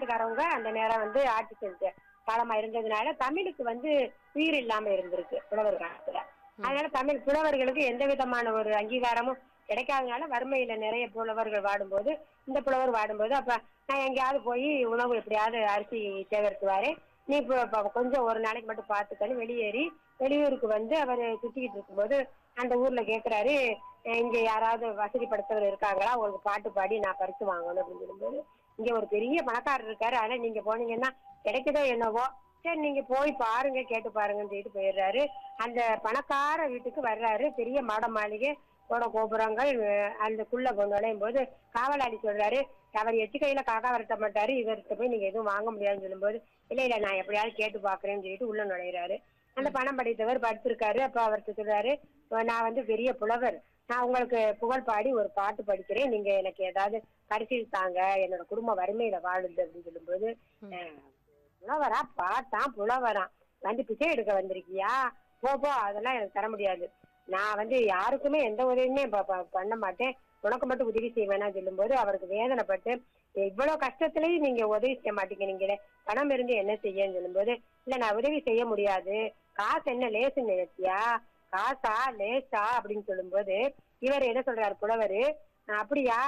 வெளிநாட்டுக்காரவங்க அந்த நேரம் வந்து ஆட்சி செஞ்ச காலமா இருந்ததுனால தமிழுக்கு வந்து உயிர் இல்லாம இருந்திருக்கு புலவர் காலத்துல அதனால தமிழ் புலவர்களுக்கு எந்த விதமான ஒரு அங்கீகாரமும் கிடைக்காதனால வறுமையில நிறைய புலவர்கள் வாடும்போது இந்த புலவர் வாடும்போது அப்ப நான் எங்கேயாவது போய் உணவு எப்படியாவது அரிசி சேகரித்துவாரு நீ இப்போ இப்போ கொஞ்சம் ஒரு நாளைக்கு மட்டும் பார்த்துக்கன்னு வெளியேறி வெளியூருக்கு வந்து அவர் சுத்திக்கிட்டு இருக்கும்போது அந்த ஊர்ல கேக்குறாரு "அஹ் இங்க யாராவது வசதி படுத்தவர் இருக்காங்களா உங்களுக்கு பாட்டு பாடி நான் பரிசு வாங்கணும் அப்படின்னு சொல்லும்போது இங்க ஒரு பெரிய பணக்காரர் இருக்காரு ஆனா நீங்க போனீங்கன்னா கிடைக்குதோ என்னவோ சரி நீங்க போய் பாருங்க கேட்டு பாருங்கன்னு சொல்லிட்டு போயிடுறாரு அந்த பணக்கார வீட்டுக்கு வர்றாரு பெரிய மாட மாளிகை கோட கோபுரங்கள் அஹ் அதுக்குள்ள நுழையும் போது காவலாளி சொல்றாரு அவர் எச்சு கையில காக்கா வரட்ட மாட்டாரு இவர்கிட்ட போய் நீங்க எதுவும் வாங்க முடியாதுன்னு சொல்லும்போது இல்ல இல்ல நான் எப்படியாவது கேட்டு பாக்குறேன்னு சொல்லிட்டு உள்ள நுழையிறாரு அந்த பணம் படித்தவர் படிச்சிருக்காரு அப்ப அவர்கிட்ட சொல்றாரு "அஹ் நான் வந்து பெரிய புலவர் நான் உங்களுக்கு புகழ் பாடி ஒரு பாட்டு படிக்கிறேன் நீங்க எனக்கு ஏதாவது பரிசில் தாங்க என்னோட குடும்ப வறுமையில வாழுது அப்படின்னு சொல்லும்போது "அஹ், புலவரா பாட்டான் புலவரான் வந்து பிச்சை எடுக்க வந்திருக்கியா போ போ அதெல்லாம் எனக்கு தர முடியாது நான் வந்து யாருக்குமே எந்த உதவியுமே ப- ப- பண்ண மாட்டேன் உனக்கு மட்டும் உதவி செய்வேனா சொல்லும்போது அவருக்கு வேதனைப்பட்டு இவ்வளவு கஷ்டத்துலயும் நீங்க உதவி செய்ய மாட்டேங்கிறீங்களே பணம் இருந்து என்ன செய்யன்னு சொல்லும்போது இல்ல நான் உதவி செய்ய முடியாது காசு என்ன லேசுன்னு நினைச்சியா காசா லேசா அப்படின்னு சொல்லும்போது இவர் என்ன சொல்றாரு புலவரு "அஹ் அப்படியா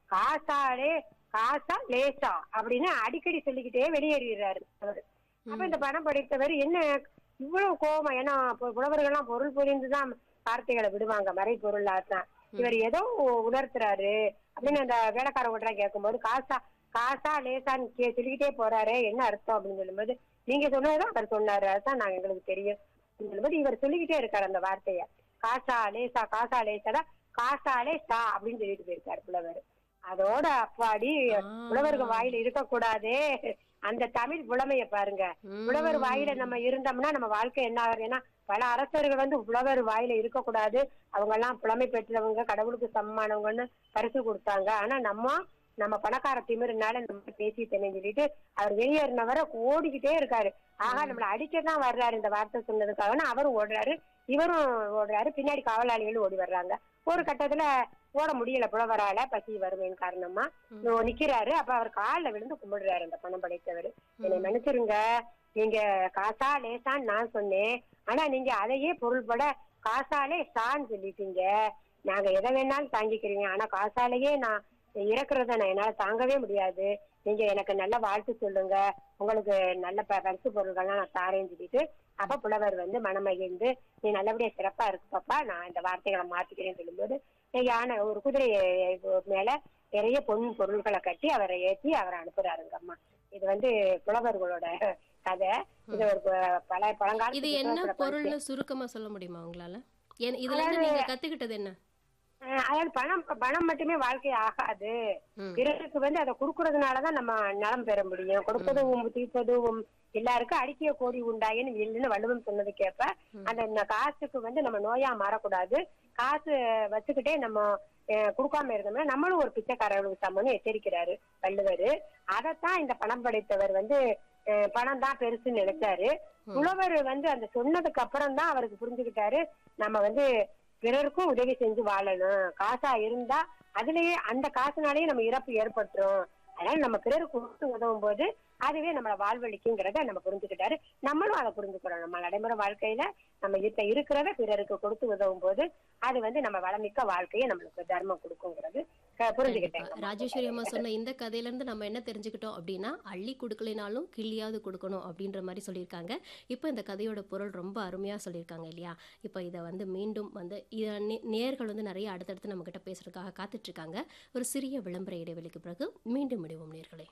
காசாலே காசா லேசா அப்படின்னு அடிக்கடி சொல்லிக்கிட்டே வெளியேறிடுறாரு அவரு அப்ப இந்த படம் படித்தவர் என்ன இவ்வளவு கோபமா ஏன்னா பு- புலவர்கள்லாம் பொருள் புரிந்துதான் வார்த்தைகளை விடுவாங்க மறை பொருளாத்தான் இவர் ஏதோ உணர்த்துறாரு அப்படின்னு அந்த வேலைக்காரவங்க கேட்கும்போது காசா காசா லேசான்னு கே சொல்லிக்கிட்டே போறாரு என்ன அர்த்தம் அப்படின்னு சொல்லும்போது நீங்க சொன்னதுதான் அவர் சொன்னாரு அதுதான் நாங்க எங்களுக்கு தெரியும் அப்படின்னு சொல்லும்போது இவர் சொல்லிக்கிட்டே இருக்காரு அந்த வார்த்தைய காசா லேசா காசா லேசாடா காசாலே சா அப்படின்னு சொல்லிட்டு போயிருக்காரு புலவர் அதோட அப்பாடி புலவர்கள் வாயில இருக்கக்கூடாதே அந்த தமிழ் புலமைய பாருங்க புலவர் வாயில நம்ம இருந்தோம்னா நம்ம வாழ்க்கை என்ன ஆகுது ஏன்னா பல அரசர்கள் வந்து புலவர் வாயில இருக்கக்கூடாது அவங்க எல்லாம் புலமை பெற்றவங்க கடவுளுக்கு சமமானவங்கன்னு பரிசு கொடுத்தாங்க ஆனா நம்ம நம்ம பணக்கார திமிருனால நம்ம பேசிட்டேன்னு சொல்லிட்டு அவர் வெளியேறினவரை ஓடிக்கிட்டே இருக்காரு ஆகா நம்மள அடிக்கதான் வர்றாரு இந்த வார்த்தை சொன்னதுக்காக அவரும் ஓடுறாரு இவரும் ஓடுறாரு பின்னாடி காவலாளிகளும் ஓடி வர்றாங்க ஒரு கட்டத்துல ஓட முடியல புலவரால பசி வறுமையின் காரணமா ஓ, நிக்கிறாரு அப்ப அவர் கால்ல விழுந்து கும்பிடுறாரு அந்த பணம் படைத்தவர் என்னை மன்னிச்சிருங்க நீங்க காசா லேசான்னு நான் சொன்னேன் ஆனா நீங்க அதையே பொருள்பட காசாலே சான்னு சொல்லிட்டீங்க நாங்க எதை வேணாலும் தாங்கிக்கிறீங்க ஆனா காசாலேயே நான் இறக்குறத நான் என்னால தாங்கவே முடியாது நீங்க எனக்கு நல்ல வாழ்த்து சொல்லுங்க உங்களுக்கு நல்ல ப- பரிசு பொருள்கள்லாம் நான் தாரேன்னு சொல்லிட்டு அப்ப புலவர் வந்து மனமகிழ்ந்து நீ நல்லபடியா சிறப்பா இருக்கு பாப்பா நான் இந்த வார்த்தைகளை மாத்திக்கிறேன்னு சொல்லும்போது யானை ஒரு குதிரை மேல நிறைய பொன் பொருள்களை கட்டி அவரை ஏற்றி அவரை அனுப்புறாருங்க அம்மா இது வந்து புலவர்களோட கதை இது ஒரு ப- பல பழங்கால இது என்ன பொருள்னு சுருக்கமா சொல்ல முடியுமா உங்களால ஏன் இதுல இருந்து நீங்க கத்துக்கிட்டது என்ன அஹ் அதாவது பணம் பணம் மட்டுமே வாழ்க்கை ஆகாது ம். பிறருக்கு வந்து அதை கொடுக்கறதுனாலதான் நம்ம நலம் பெற முடியும் கொடுப்பதும் தீர்ப்பதும் எல்லாருக்கும் அடிக்கிய கோடி உண்டாயின்னு இல்லைன்னு வள்ளுவன் சொன்னது கேப்ப அந்த ந- காசுக்கு வந்து நம்ம நோயா மாறக்கூடாது காசு வச்சுக்கிட்டே நம்ம அஹ், கொடுக்காம இருந்தோம்னா நம்மளும் ஒரு பிச்சைக்காரர்களுக்கு சமம்னு எச்சரிக்கிறாரு வள்ளுவர் அதைத்தான் இந்த பணம் படைத்தவர் வந்து அஹ், பணம் தான் பெருசுன்னு நினைச்சாரு புலவர் வந்து அந்த சொன்னதுக்கு அப்புறம் தான் அவருக்கு புரிஞ்சுக்கிட்டாரு நம்ம வந்து பிறருக்கும் உதவி செஞ்சு வாழணும் காசா இருந்தா அதுலயே அந்த காசுனாலேயே நம்ம இறப்பு ஏற்பட்டுரும் அதனால நம்ம பிறருக்கு கொடுத்து உதவும் போது அதுவே நம்மள வாழ்வழிக்குங்கிறத நம்ம புரிஞ்சுக்கிட்டாரு நம்மளும் அதை புரிஞ்சுக்கிறோம் நம்ம நடைமுறை வாழ்க்கையில நம்ம இப்ப இருக்கிறத பிறருக்கு கொடுத்து உதவும் போது அது வந்து நம்ம வளமிக்க வாழ்க்கையை நம்மளுக்கு தர்மம் கொடுக்குங்கிறது க- புரிஞ்சுக்கிட்டேன் ராஜேஸ்வரி அம்மா சொன்ன இந்த கதையில இருந்து நம்ம என்ன தெரிஞ்சுக்கிட்டோம் அப்படின்னா அள்ளி கொடுக்கலைனாலும் கிள்ளியாவது கொடுக்கணும் அப்படின்ற மாதிரி சொல்லியிருக்காங்க இப்போ இந்த கதையோட பொருள் ரொம்ப அருமையா சொல்லியிருக்காங்க இல்லையா இப்போ இதை வந்து மீண்டும் வந்து இத நே- நேயர்கள் வந்து நிறைய அடுத்தடுத்து நம்ம கிட்ட பேசுறதுக்காக காத்துட்டு இருக்காங்க ஒரு சிறிய விளம்பர இடைவெளிக்கு பிறகு மீண்டும் விடுவோம் நேர்களே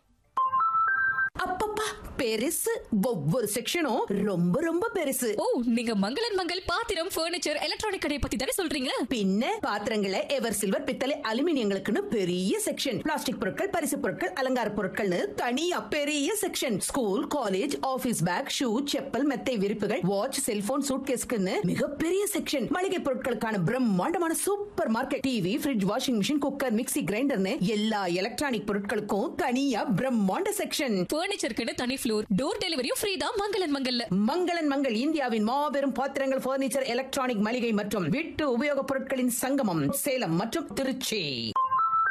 அப்பப்பா பெருசு ஒவ்வொரு செக்ஷனும் ரொம்ப ரொம்ப பெருசு ஓ நீங்க மங்களன் மங்கள் பாத்திரம் ஃபர்னிச்சர் எலக்ட்ரானிக் கடை பத்தி தானே சொல்றீங்க பின்ன பாத்திரங்களை எவர் சில்வர் பித்தளை அலுமினியங்களுக்குன்னு பெரிய செக்ஷன் பிளாஸ்டிக் பொருட்கள் பரிசு பொருட்கள் அலங்கார பொருட்கள்னு தனியா பெரிய section school college office bag shoe chappal மெத்தை விரிப்புகள் வாட்ச் செல்போன் சூட்கேஸ்க்குன்னு மிகப்பெரிய செக்ஷன் மளிகை பொருட்களுக்கான பிரம்மாண்டமான super market TV fridge washing machine cooker mixie கிரைண்டர்னு எல்லா எலக்ட்ரானிக் பொருட்களுக்கும் தனியா பிரம்மாண்ட செக்ஷன் ஃபர்னிச்சருக்குன்னு தனி ஃப்ளோர் டோர் டெலிவரியும் ஃப்ரீ தான் மங்களன் மங்கல்ல மங்களன் மங்கள் இந்தியாவின் மாபெரும் பாத்திரங்கள் பர்னிச்சர் எலக்ட்ரானிக் மளிகை மற்றும் வீட்டு உபயோகப் பொருட்களின் சங்கமம் சேலம் மற்றும் திருச்சி